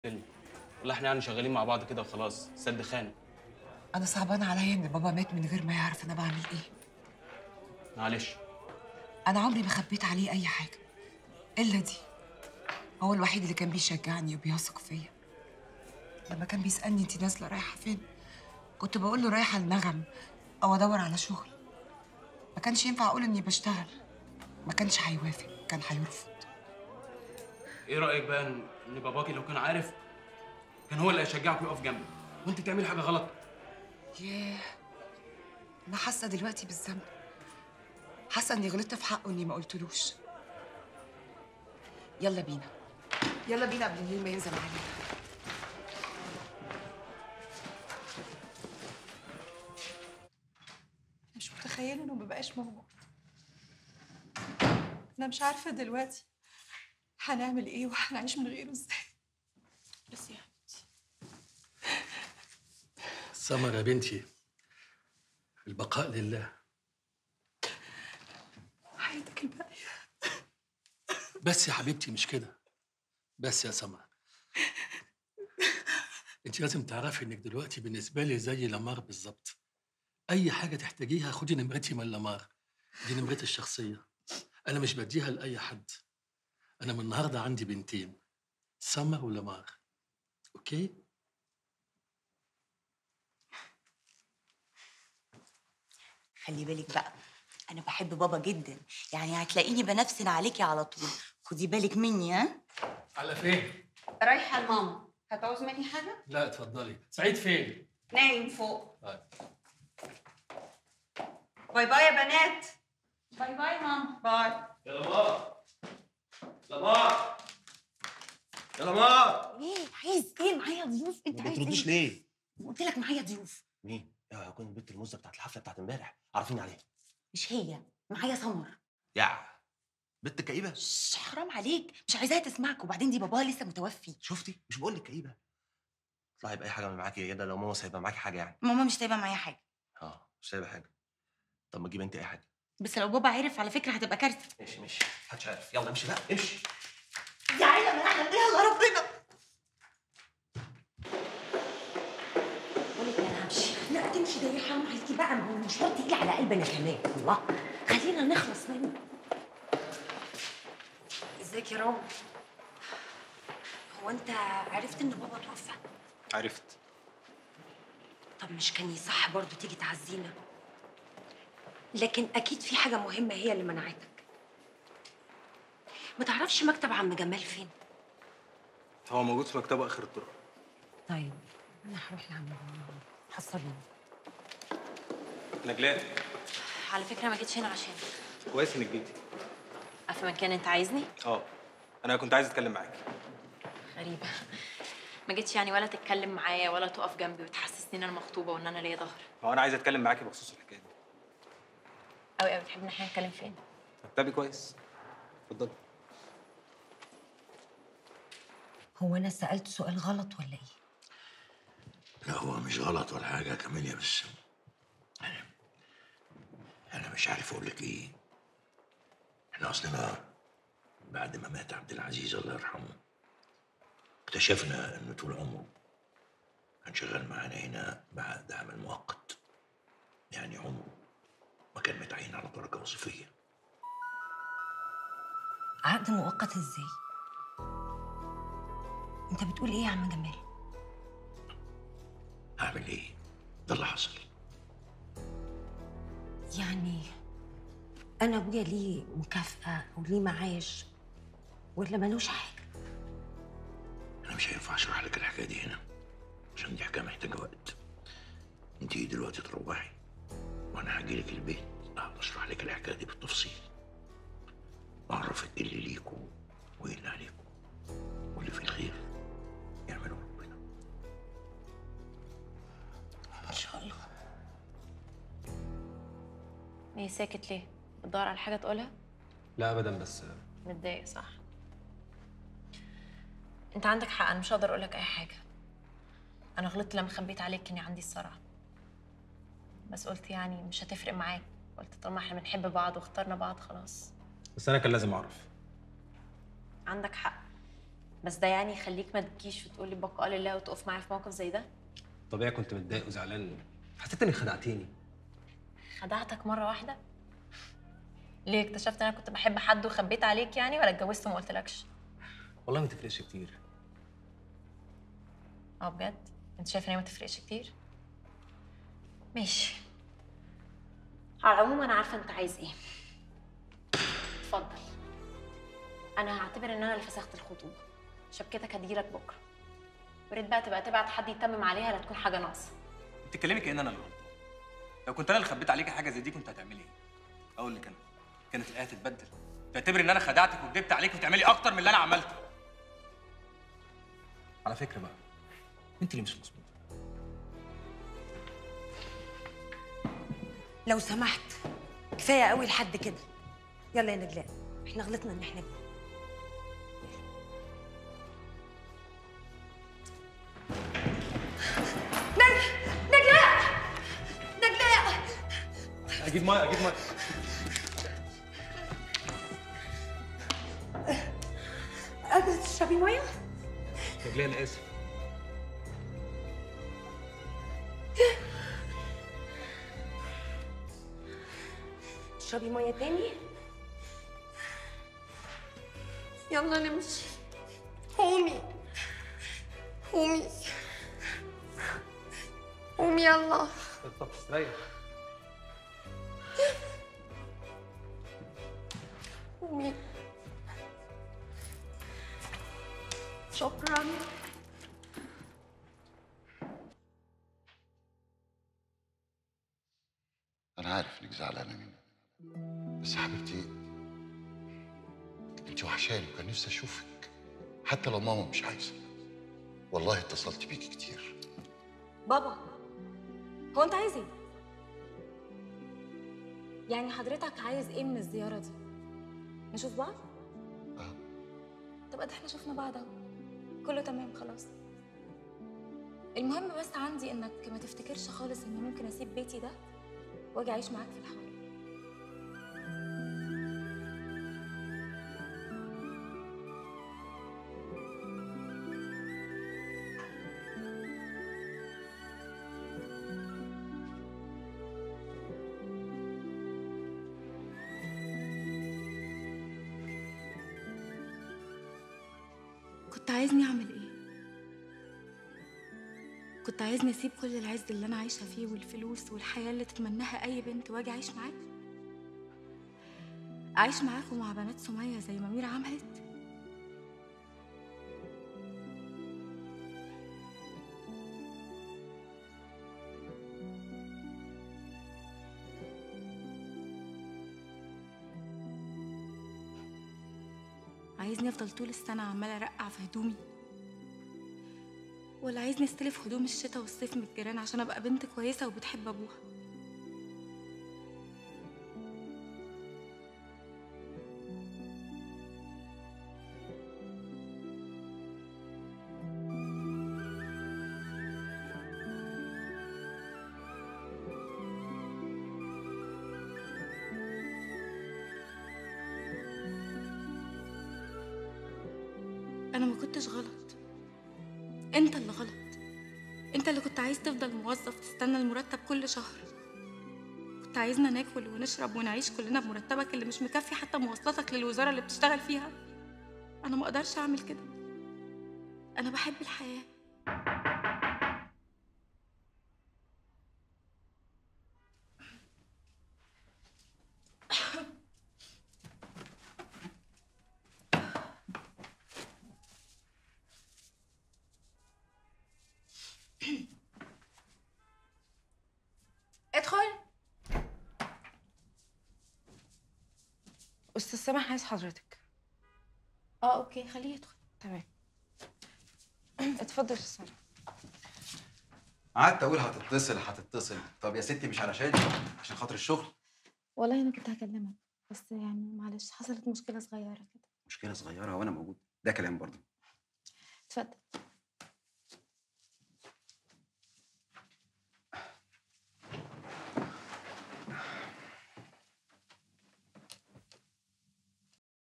الدنيا والله احنا يعني شغالين مع بعض كده وخلاص سد خان انا صعبان عليا ان بابا مات من غير ما يعرف انا بعمل ايه معلش انا عمري ما خبيت عليه اي حاجه الا دي هو الوحيد اللي كان بيشجعني وبيثق فيا لما كان بيسالني انت نازله رايحه فين كنت بقول له رايحه النغم او ادور على شغل ما كانش ينفع اقول اني بشتغل ما كانش هيوافق كان هيرفض ايه رايك بقى ان إن باباكي لو كان عارف كان هو اللي هيشجعك ويقف جنبك وانت تعملي حاجه غلط ياه انا حاسه دلوقتي بالذنب حاسه اني غلطت في حقه اني ما قلتلوش يلا بينا يلا بينا قبل النيل ما ينزل علينا مش متخيلة انه مبقاش موجود انا مش عارفة دلوقتي هنعمل ايه وهنعيش من غيره ازاي بس يا حبيبتي سمر يا بنتي البقاء لله حياتك الباقية بس يا حبيبتي مش كده بس يا سمر انت لازم تعرفي انك دلوقتي بالنسبه لي زي لامار بالظبط اي حاجه تحتاجيها خدي نمرتي من لامار دي نمرتي الشخصيه انا مش بديها لاي حد انا من النهارده عندي بنتين سمر ولامار اوكي خلي بالك بقى انا بحب بابا جدا يعني هتلاقيني بنفسن عليكي على طول خدي بالك مني ها على فين رايحة لماما هتعوز مني حاجة؟ لا اتفضلي سعيد فين نايم فوق طيب. باي باي يا بنات باي باي ماما باي يا لمار لمار يا لمار ايه عايز ايه معايا ضيوف انت ما عايز بترديش ايه ليه؟ قلت لك معايا ضيوف مين؟ يا كنت البنت المزه بتاعت الحفله بتاعت امبارح عارفين عليها مش هي معايا سمر يا بنت كئيبه شش، حرام عليك مش عايزاها تسمعك وبعدين دي باباها لسه متوفي شفتي مش بقول لك كئيبه اطلعي باي حاجه من معاكي يا جدع لو ماما سايبه معاكي حاجه يعني ماما مش سايبه معايا حاجه اه مش سايبه حاجه طب ما تجيب انت اي حاجه بس لو بابا عرف على فكره هتبقى كارثه ماشي ماشي محدش عارف يلا امشي بقى امشي يا عيله من احلى يلا ربنا بقول لك انا همشي لا تمشي ده يا حرام عليكي بقى ما هو المشوار تيجي على قلبنا كمان الله خلينا نخلص منه ازيك يا رام هو انت عرفت ان بابا توفى عرفت طب مش كان يصح برضه تيجي تعزينا لكن اكيد في حاجه مهمه هي اللي منعتك ما تعرفش مكتب عم جمال فين هو موجود في مكتبه اخر الطرق طيب انا هروح لعم جمال حصلني نجلاء على فكرة ما جيتش هنا عشان كويس انك جيتي في مكان انت عايزني اه انا كنت عايز اتكلم معاكي غريبة ما جيتش يعني ولا تتكلم معايا ولا تقف جنبي وتحسسني ان انا مخطوبة وان انا ليا ظهر هو انا عايز اتكلم معاكي بخصوص الحكايه دي قوي قوي بتحب ان احنا نتكلم فين مكتبي كويس اتفضلي هو انا سالت سؤال غلط ولا ايه لا هو مش غلط ولا حاجة كاميليا بس أنا أنا مش عارف أقول لك إيه إحنا أصلنا بعد ما مات عبد العزيز الله يرحمه اكتشفنا إنه طول عمره كان شغال معانا هنا بعقد عمل مؤقت يعني عمره ما كان متعين على درجة وظيفية عقد مؤقت ازاي انت بتقول ايه يا عم جمال أعمل إيه؟ ده اللي حصل يعني انا ابويا ليه مكافاه او ليه معاش ولا ملوش حاجه أنا مش هينفع أشرح لك الحكاية دي هنا عشان دي حكاية محتاجة وقت أنت دلوقتي تروحي وأنا هاجي لك البيت أقعد أشرح لك الحكاية دي بالتفصيل وأعرفك إيه اللي ليكوا وإيه اللي عليكوا واللي في الخير يعمله ربنا ان شاء الله ايه ساكت ليه بتدور على حاجة تقولها لا ابدا بس متضايق صح انت عندك حق انا مش هقدر اقولك اي حاجة انا غلطت لما خبيت عليك اني عندي الصرع بس قلت يعني مش هتفرق معاك قلت طالما احنا بنحب بعض واخترنا بعض خلاص بس انا كان لازم اعرف عندك حق بس ده يعني يخليك ما تبكيش وتقولي بقى لله وتقف معايا في موقف زي ده طبيعي كنت متضايق وزعلان حسيت انك خدعتيني خدعتك مره واحده ليه اكتشفت ان انا كنت بحب حد وخبيت عليك يعني ولا اتجوزت وما قلتلكش والله ما تفرقش كتير اه بجد انت شايف ان هي ما تفرقش كتير ماشي على العموم انا عارفه انت عايز ايه اتفضل انا هعتبر ان انا اللي فسخت الخطوبه شبكتك هتجيلك بكره وريت بقى تبقى تبعت حد يتمم عليها لا تكون حاجه ناقصه بتتكلمي كأن انا اللي غلطان لو كنت انا اللي خبيت عليكي حاجه زي دي كنت هتعملي ايه اقول لك انا كانت الايه تتبدل تعتبري ان انا خدعتك وكدبت عليك وتعملي اكتر من اللي انا عملته على فكره بقى انت اللي مش مظبوطه لو سمحت كفايه قوي لحد كده يلا يا نجلاء احنا غلطنا ان احنا نجلاء نجلاء اجيب ميه اجيب ميه قادرة تشربي ميه؟ رجلي انا اسف تشربي ميه تاني؟ يلا نمشي قومي قومي قومي يلا طب استريح قومي شكرا أنا عارف إنك زعلانة مني بس حبيبتي أنت وحشاني وكان نفسي أشوفك حتى لو ماما مش عايزة والله اتصلت بيكي كتير بابا هو انت عايز ايه؟ يعني حضرتك عايز ايه من الزيارة دي؟ نشوف بعض؟ اه طب ادي احنا شفنا بعض اهو كله تمام خلاص المهم بس عندي انك ما تفتكرش خالص اني ممكن اسيب بيتي ده واجي اعيش معاك في الحاره كنت عايزني اعمل ايه كنت عايزني اسيب كل العز اللي انا عايشه فيه والفلوس والحياه اللي تتمناها اي بنت واجي اعيش معاك اعيش معاك ومع بنات سميه زي ما ميرا عملت عايزني افضل طول السنه عماله ارقع في هدومي ولا عايزني استلف هدوم الشتاء والصيف من الجيران عشان ابقى بنت كويسه وبتحب ابوها انا ما كنتش غلط انت اللي غلط انت اللي كنت عايز تفضل موظف تستنى المرتب كل شهر كنت عايزنا ناكل ونشرب ونعيش كلنا بمرتبك اللي مش مكفي حتى مواصلاتك للوزاره اللي بتشتغل فيها انا ما اقدرش اعمل كده انا بحب الحياه ادخل استاذ سامح عايز حضرتك اه اوكي خليه يدخل تمام اتفضل يا سامح قعدت اقول هتتصل هتتصل طب يا ستي مش علشان عشان خاطر الشغل والله انا كنت هكلمك بس يعني معلش حصلت مشكله صغيره كده مشكله صغيره وانا موجود ده كلام برضه اتفضل